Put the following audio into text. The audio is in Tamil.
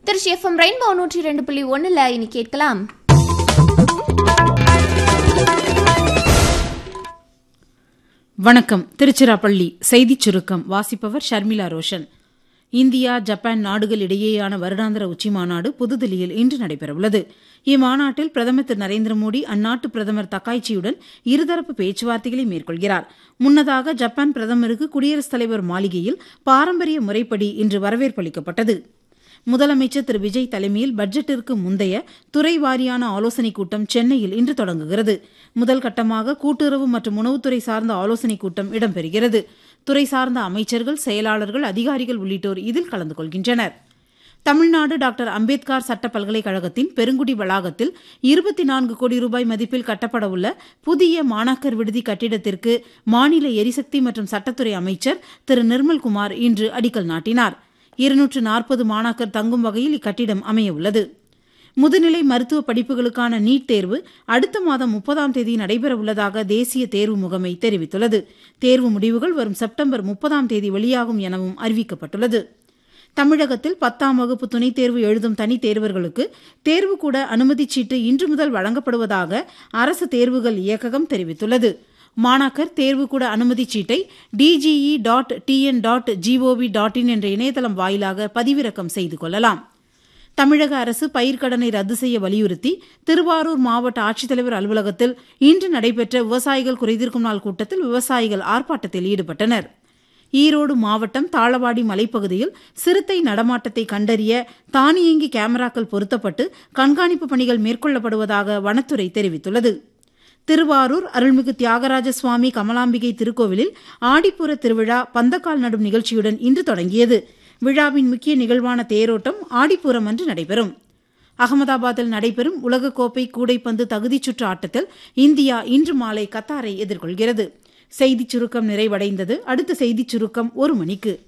திருச்சி எஃப்எம் ரெயின்போ நூற்றி ரெண்டு புள்ளி ஒன்றில் இனி கேட்கலாம் வணக்கம் திருச்சிராப்பள்ளி செய்திச் சுருக்கம் வாசிப்பவர் ஷர்மிளா ரோஷன் இந்தியா ஜப்பான் நாடுகள் இடையேயான வருடாந்திர உச்சிமாநாடு புதுதில்லியில் இன்று நடைபெறவுள்ளது இம்மாநாட்டில் பிரதமர் திரு நரேந்திர மோடி அந்நாட்டு பிரதமர் தக்காய்ச்சியுடன் இருதரப்பு பேச்சுவார்த்தைகளை மேற்கொள்கிறார் முன்னதாக ஜப்பான் பிரதமருக்கு குடியரசுத் தலைவர் மாளிகையில் பாரம்பரிய முறைப்படி இன்று வரவேற்பளிக்கப்பட்டது முதலமைச்சர் திரு விஜய் தலைமையில் பட்ஜெட்டிற்கு முந்தைய துறை வாரியான ஆலோசனைக் கூட்டம் சென்னையில் இன்று தொடங்குகிறது முதல் கட்டமாக கூட்டுறவு மற்றும் உணவுத்துறை சார்ந்த ஆலோசனைக் கூட்டம் இடம்பெறுகிறது துறை சார்ந்த அமைச்சர்கள் செயலாளர்கள் அதிகாரிகள் உள்ளிட்டோர் இதில் கலந்து கொள்கின்றனர் தமிழ்நாடு டாக்டர் அம்பேத்கர் சட்ட பல்கலைக்கழகத்தின் பெருங்குடி வளாகத்தில் இருபத்தி நான்கு கோடி ரூபாய் மதிப்பில் கட்டப்படவுள்ள புதிய மாணாக்கர் விடுதி கட்டிடத்திற்கு மாநில எரிசக்தி மற்றும் சட்டத்துறை அமைச்சர் திரு நிர்மல்குமார் இன்று அடிக்கல் நாட்டினார் இருநூற்று நாற்பது மாணாக்கர் தங்கும் வகையில் இக்கட்டிடம் அமையவுள்ளது முதுநிலை மருத்துவ படிப்புகளுக்கான நீட் தேர்வு அடுத்த மாதம் முப்பதாம் தேதி நடைபெறவுள்ளதாக தேசிய தேர்வு முகமை தெரிவித்துள்ளது தேர்வு முடிவுகள் வரும் செப்டம்பர் முப்பதாம் தேதி வெளியாகும் எனவும் அறிவிக்கப்பட்டுள்ளது தமிழகத்தில் பத்தாம் வகுப்பு துணைத் தேர்வு எழுதும் தனித் தேர்வர்களுக்கு தேர்வுக்கூட அனுமதிச் சீட்டு இன்று முதல் வழங்கப்படுவதாக அரசு தேர்வுகள் இயக்ககம் தெரிவித்துள்ளது மாணாக்கர் தேர்வுக்கூட அனுமதிச் சீட்டை DGE dot TN dot GOV dot in என்ற இணையதளம் வாயிலாக பதிவிறக்கம் செய்து கொள்ளலாம் தமிழக அரசு பயிர்க்கடனை ரத்து செய்ய வலியுறுத்தி திருவாரூர் மாவட்ட ஆட்சித்தலைவர் அலுவலகத்தில் இன்று நடைபெற்ற விவசாயிகள் குறைதீர்க்கும் நாள் கூட்டத்தில் விவசாயிகள் ஆர்ப்பாட்டத்தில் ஈடுபட்டனர் ஈரோடு மாவட்டம் தாளவாடி மலைப்பகுதியில் சிறுத்தை நடமாட்டத்தை கண்டறிய தானியங்கி கேமராக்கள் பொருத்தப்பட்டு கண்காணிப்பு பணிகள் மேற்கொள்ளப்படுவதாக வனத்துறை தெரிவித்துள்ளது திருவாரூர் அருள்மிகு தியாகராஜ சுவாமி கமலாம்பிகை திருக்கோவிலில் ஆடிப்புற திருவிழா பந்தக்கால் நடும் நிகழ்ச்சியுடன் இன்று தொடங்கியது விழாவின் முக்கிய நிகழ்வான தேரோட்டம் ஆடிப்பூரம் அன்று நடைபெறும் அகமதாபாத்தில் நடைபெறும் உலகக்கோப்பை கூடைப்பந்து தகுதிச் சுற்று ஆட்டத்தில் இந்தியா இன்று மாலை கத்தாரை எதிர்கொள்கிறது செய்திச் சுருக்கம் நிறைவடைந்தது அடுத்த செய்திச் சுருக்கம் ஒரு மணிக்கு